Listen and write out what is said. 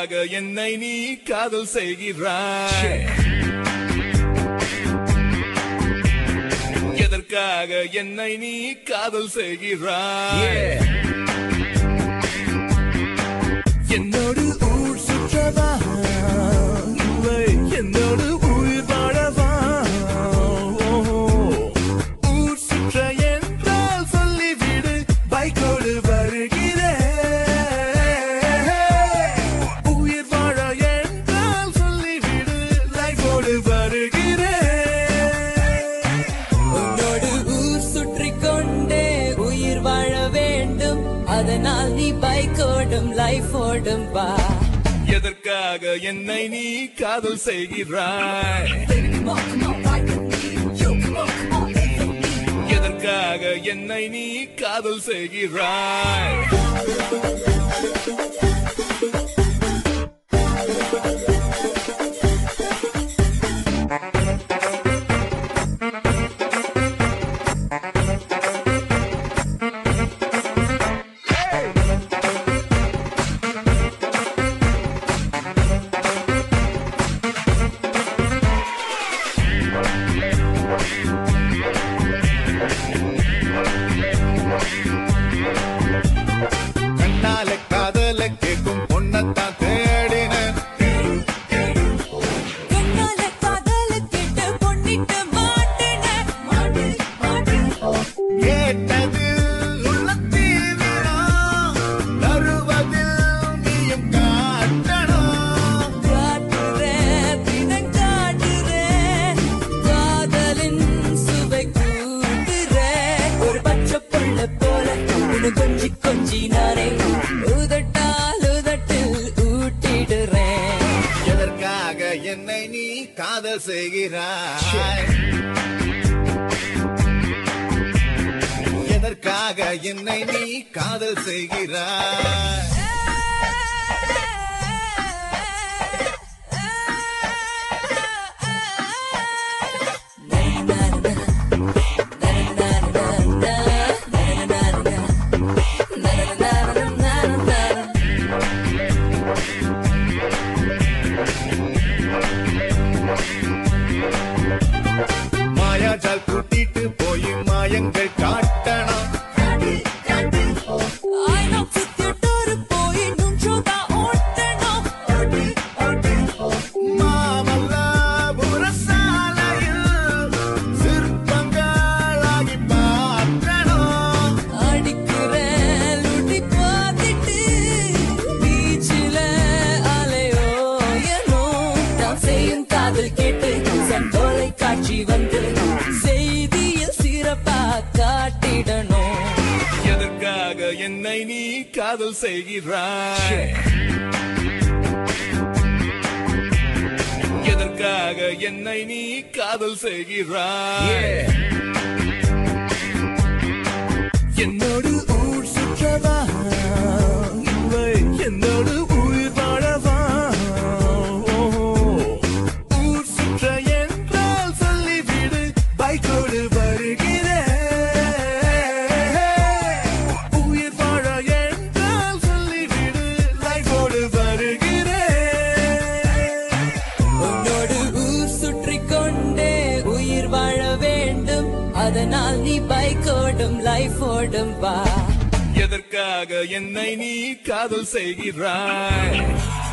எதற்காக என்னை நீ காதல் செய்கிறாய் எதற்காக என்னை நீ காதல் செய்கிறாய் என்னோடு ஊர் சுற்றவா இல்லை என்னோடு உயிர் வாழவா ஊர் சுற்ற என்றால் சொல்லிவிடு பைக்கோடு வருகிறேன் உயிர் வாழ என்றால் சொல்லிவிடு லைஃபோடு வருகிறேன் உன்னோடு ஊர் சுற்றி கொண்டே உயிர் வாழ வேண்டும் அதனால் நீ பைக்கோடும் லைஃப் ஓடும் வா எதற்காக என்னை நீ காதல் செய்கிறாய் எதற்காக என்னை நீ காதல் செய்கிறாய் கண்ணால காதல கேட்கும் பொண்ணத்தான் தேடினேன் கண்ணால காதல கேட்டு பொன்னிட்டு மாட்டின கேட்டது உள்ளத்தீவிரம் தருவதில் நீயும் காட்டணும் காட்டுறேன் தினம் காட்டுறேன் காதலின் சுவை கூட்டுறேன் ஒரு பச்சை புள்ள போல உன்னை கொஞ்சி கொஞ்சி நானே உதட்டால் உதட்டில் ஊட்டிடுறேன் எதற்காக என்னை நீ காதல் செய்கிறாய் எதற்காக என்னை நீ காதல் செய்கிறாய் மாயாஜால் கூட்டிட்டு போய் மாயங்கள் காட்டணும் மாமல்லபுர சாலையில் சிற்பங்களாகி பார்க்கணும் காட்சி வந்து செய்தியில் சிறப்பா காட்டிடணும் எதற்காக என்னை நீ காதல் செய்கிறாய் எதற்காக என்னை நீ காதல் செய்கிறாய் என்னோடு ஊர் சுற்றவா இல்லை என்னோடு உயிர் வாழவா ஊர் சுற்ற என்றால் சொல்லிவிடு பைக்கோடு வருகிறேன் உயிர் வாழ என்றால் சொல்லிவிடு லைஃபோடு வருகிறேன் உன்னோடு ஊர் சுற்றி கொண்டே உயிர் வாழ வேண்டும் அதனால் நீ பைக்கோடும் லைஃப் ஓடும் வா எதற்காக என்னை நீ காதல் செய்கிறாய்